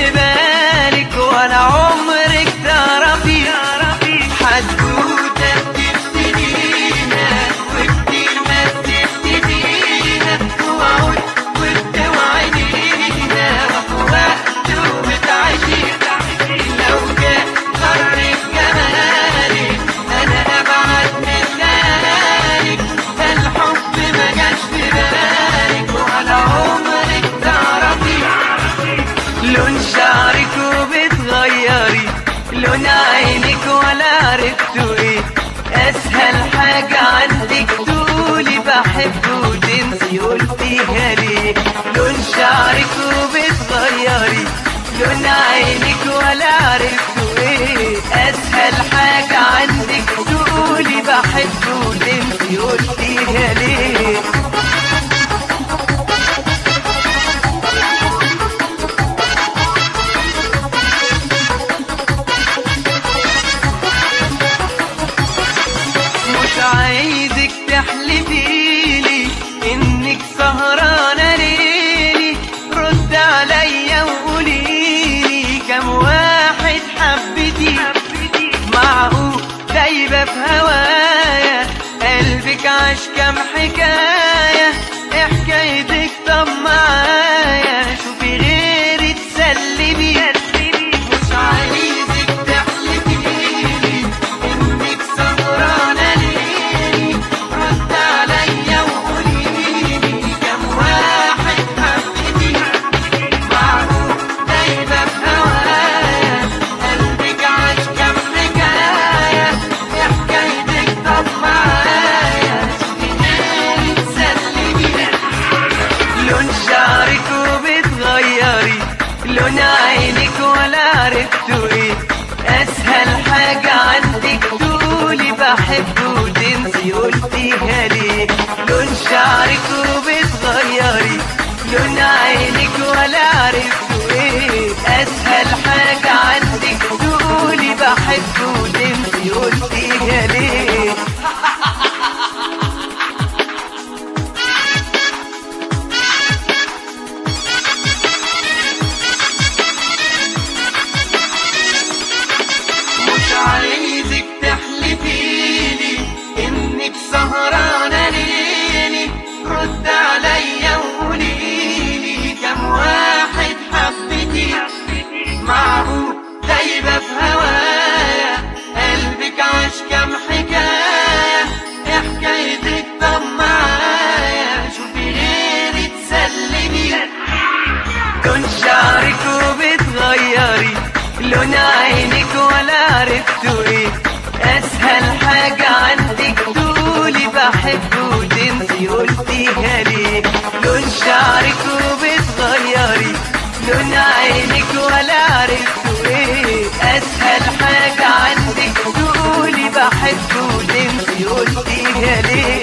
في بالك ولا عمرك تعرفي حدوتة بتبتدينا وكتير ما بتبتدينا وعود وبتوعدينا وقت وبتعيشينا لو جاء قرب جمالك انا ابعد من خيالك ده الحب ما جاش في بالك ولا عمرك تعرفي لون شعرك وبتغيري لون عينك ولا عرفتوا ايه اسهل حاجة عندك تقولي بحب وتنسي قلتيها ليه لون شعرك وبتغيري لون عينك ولا عرفتوا ايه اسهل حاجة عندك تقولي بحب وتنسي قلتيها ليه مش عايزك تحلفيلي انك سهرانة ليلي رد عليا وقوليلي كم واحد حبتي معقول دايبة في هوايا قلبك عاش كم حكاية إيه حكايتك طب معايا شوفي غيري تسلمي مش عايزك تحلفيلي انك سهرانة ليلي رد عليا وقوليلي كم واحد حبتي معقول دايبة في هوايا قلبك عاش كم حكاية إيه حكايتك طب معايا شوفي غيري تسلمي لون شعرك وبتغيري لون عينك ولا عرفتوا ايه اسهل حاجة عندك تقولي بحب وتنسي قلتيها ليه لون شعرك وبتغيري لون عينك ولا عرفتوا ايه اسهل حاجة عندك تقولي بحب وتنسي قلتيها ليه مش عايزك تحلفيلي انك سهرانة ليلي رد عليا وقوليلي كم واحد حبتي معقول دايبة في هوايا قلبك عاش كم حكاية إيه حكايتك طب معايا شوفي غيري تسلمي لون شعرك وبتغيري لون عينك ولا عرفتوا ايه اسهل حاجة عندك تقولي بحب وتنسي قلتيها ليه لون شعرك وبتغيري لون عينك ولا عرفتوا ايه اسهل حاجة عندك تقولي بحب وتنسي قلتيها ليه